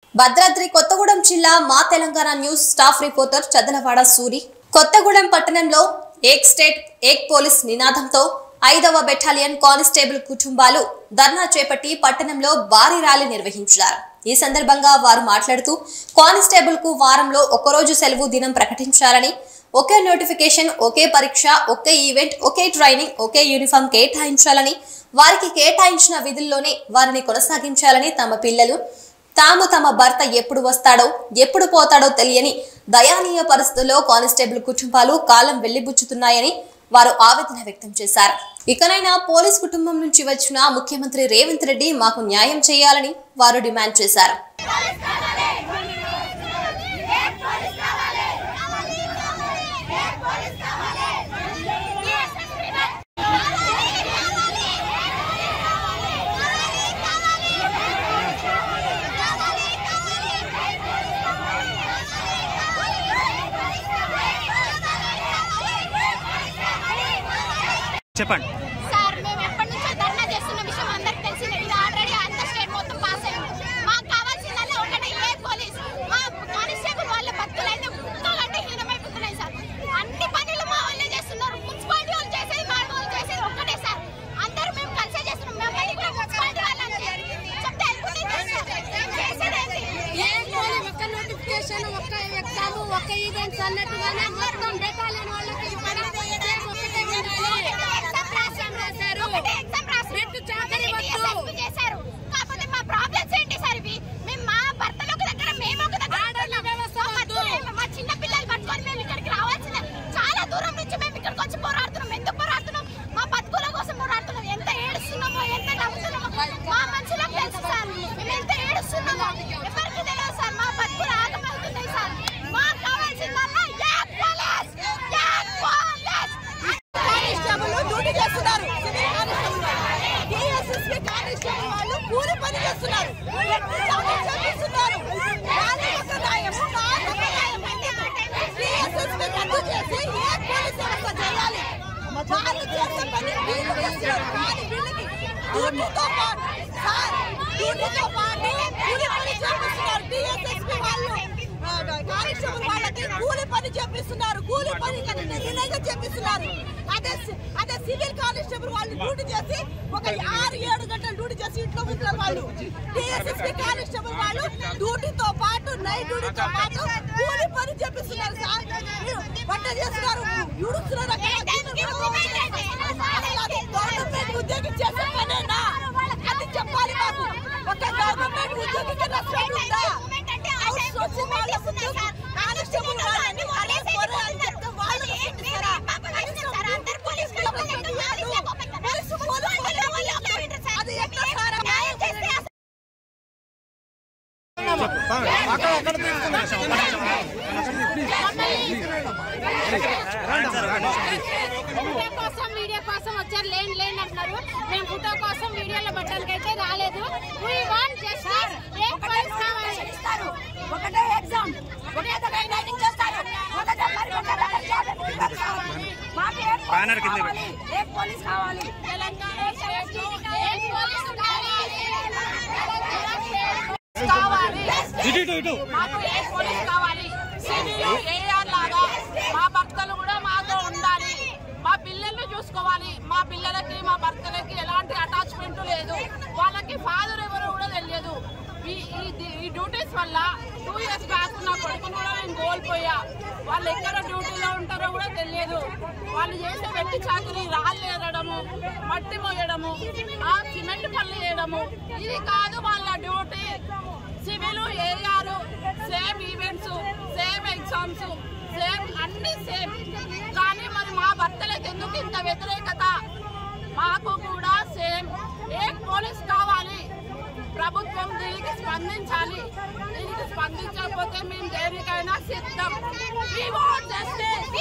భద్రాద్రి కొత్తగూడెం జిల్లా మా Telangana news staff reporter Chadalavada Suri Kothagudem పట్టణంలో ఏక్ స్టేట్ ఏక్ పోలీస్ నినాదంతో ఐదవ బెటాలియన్ కానిస్టేబుల్ కుటుంబాలు ధర్నా చేపట్టి పట్టణంలో భారీ ర్యాలీ నిర్వహించారు ఈ సందర్భంగా వారు మాట్లాడుతూ కానిస్టేబుల్ కు వారంలో ఒకరోజు సెలవు దినం ప్రకటించాలని ఒకే నోటిఫికేషన్ ఒకే పరీక్ష ఒకే ఈవెంట్ ఒకే ట్రైనింగ్ ఒకే యూనిఫామ్ కేటాయించాలని వారికి కేటాయించిన విధుల్లోనే వారిని కొనసాగించాలని తమ పిల్లలు తాము తమ భర్త ఎప్పుడు వస్తాడో ఎప్పుడు పోతాడో తెలియని దయానీయ పరిస్థితుల్లో కానిస్టేబుల్ కుటుంబాలు కాలం వెళ్లిబుచ్చుతున్నాయని వారు ఆవేదన వ్యక్తం చేశారు ఇకనైనా పోలీస్ కుటుంబం నుంచి వచ్చిన ముఖ్యమంత్రి రేవంత్ రెడ్డి మాకు న్యాయం చేయాలని వారు డిమాండ్ చేశారు చెప్పండి సార్ మేము ఎప్పటి నుంచో ధర్నా చేస్తున్న విషయం అందరికి తెలిసిందే ఇది ఆల్రెడీ అంత స్టేట్ మొత్తం పాస్ అయింది మాకు కావాల్సిందల్లా ఒకటే ఏ పోలీస్ మా కానిస్టేబుల్ వాళ్ళ భక్తులు అయితే కుక్కలంటే హీనమైపోతున్నాయి సార్ అన్ని పనులు మా వాళ్ళే చేస్తున్నారు మున్సిపాలిటీ వాళ్ళు చేసేది మా వాళ్ళు చేసేది ఒక్కటే సార్ అందరూ మేము కలిసే చేస్తున్నాం మేము మళ్ళీ కూడా మున్సిపాలిటీ వాళ్ళని చెప్తే అనుకుంటే చేసేదేంటి ఏం లేదు ఒక్క నోటిఫికేషన్ ఒక్క ఎగ్జామ్ ఒక్క ఈవెంట్స్ అన్నట్టుగానే మొత్తం బెటాలియన్ వాళ్ళకి పడిపోయేదే ఒకటే ఉండాలి ఎగ్జామ్ రాశారు ఒకటే ఎగ్జామ్ రాశారు రెండు చాకరీ వద్దు. TSSP చేశారు కాకపోతే మా ప్రాబ్లమ్స్ ఏంటి సార్ ఇవి మేము మా భర్తలు ఒక దగ్గర మేము ఒక దగ్గర ఆడోళ్ళ వ్యవస్థ మా వద్దు. భర్తలు, మా చిన్న పిల్లలు పట్టుకొని మేము ఇక్కడికి రావాల్సిందే చాలా దూరం నుంచి మేము ఇక్కడికి వచ్చి పోరాడుతున్నాం ఎందుకు పోరాడుతున్నాం మా బతుకుల కోసం పోరాడుతున్నాం ఎంత ఏడుస్తున్నామో ఎంత నవ్వుతున్నామో మా మనుషులకు తెలుసు సార్ మేము ఎంత ఏడుస్తున్నామో ఎవరికి తెలియదు సార్ మా బతుకులు ఆగమవుతున్నాయి సార్ మాకు కావాల్సిందల్లా యాక్ పోలీస్ యాక్ పోలీస్ కానిస్టేబుల్ డ్యూటీ చేస్తున్నారు డిఎస్ఎస్పీ కానిస్టేబుల్ వాళ్ళు కూలి పని చేస్తున్నారు ఎగ్జామ్ చదివిస్తున్నారు వాళ్ళ యొక్క న్యాయము మా యొక్క న్యాయము డిఎస్ఎస్పీ రద్దు చేసి ఏ పోలీస్ వ్యవస్థ చేయాలి వాళ్ళు చేసే పని వీళ్ళు చేస్తున్నారు కానీ వీళ్ళకి డ్యూటీతో పాటు సార్ డ్యూటీతో పాటు కూలి పని చేపిస్తున్నారు డిఎస్ఎస్పీ వాళ్ళు ఆ, కానిస్టేబుల్ వాళ్ళకి కూలి పని చేపిస్తున్నారు కూలి పని విలేజ్ చేపిస్తున్నారు అదే సి- అదే సివిల్ కానిస్టేబుల్ వాళ్ళు డ్యూటీ చేసి ఒక ఆరు ఏడు గంటలు డ్యూటీ చేసి ఇంట్లో ఉంటున్నారు వాళ్ళు డిఎస్ఎస్పీ కానిస్టేబుల్ వాళ్ళు డ్యూటీతో పాటు నైట్ డ్యూటీతో పాటు కూలి పని చేపిస్తున్నారు సార్ మీరు వంట చేస్తున్నారు ఉడుస్తున్నారు అక్కడ గిన్నెలు కూడా తోముతున్నారు. అది గవర్నమెంట్ ఉద్యోగి చేసే పనేనా అది చెప్పాలి మాకు ఒక గవర్నమెంట్ ఉద్యోగికి రెస్పెక్ట్ ఉందా హౌస్ సోషల్ వాళ్ళకు కానిస్టేబుల్ వాళ్ళని వాళ్ళే కొరే అని చెప్తే వాళ్ళు రెస్పెక్ట్ ఇస్తారా? పోలీసు పోలీసు అది ఎట్లా సార్ న్యాయం చేస్తే ఫోటో కోసం వీడియో కోసం వచ్చారు లేని లేని అంటున్నారు మేము ఫోటో కోసం వీడియోలో పెట్టడానికి అయితే రాలేదు We want justice. ఏం పోలీస్ కావాలి ఇస్తారు ఒకటే ఎగ్జామ్ ఒకే దగ్గర ట్రైనింగ్ చేస్తారు ఒకటే మరి ఒకటే జాబ్ మాకు ఏ బ్యానర్ కింద కావాలి ఏ పోలీస్ కావాలి తెలంగాణ స్టేట్ ఏం పోలీసు కావాలి కావాలి ఇటు ఇటు ఇటు మాకు ఏ పోలీస్ కావాలి సివిల్ ఏఆర్ లాగా మా భర్తలు కూడా మాతో ఉండాలి మా పిల్లల్ని చూసుకోవాలి మా పిల్లలకి మా భర్తలకి ఎలాంటి అటాచ్మెంట్ లేదు వాళ్ళకి ఫాదర్ ఎవరో కూడా తెలియదు ఈ ఈ- ఈ డ్యూటీస్ వల్ల టూ ఇయర్స్ బ్యాక్ నా కొడుకుని కూడా నేను కోల్పోయా వాళ్ళు ఎక్కడ డ్యూటీలో ఉంటారో కూడా తెలియదు వాళ్ళు చేసే వెట్టి చాకరీ రాళ్ళు ఏరడము మట్టి మోయడము ఆ సిమెంట్ పనులు చేయడము ఇది కాదు వాళ్ళ duty civil AR same events same exams same అన్ని సేమ్ కానీ మరి మా భర్తలకు ఎందుకు ఇంత వ్యతిరేకత మాకు కూడా సేమ్ ఏ పోలీస్ కావాలి ప్రభుత్వం దీనికి స్పందించాలి దీనికి స్పందించకపోతే మేము దేనికైనా సిద్ధం We want justice.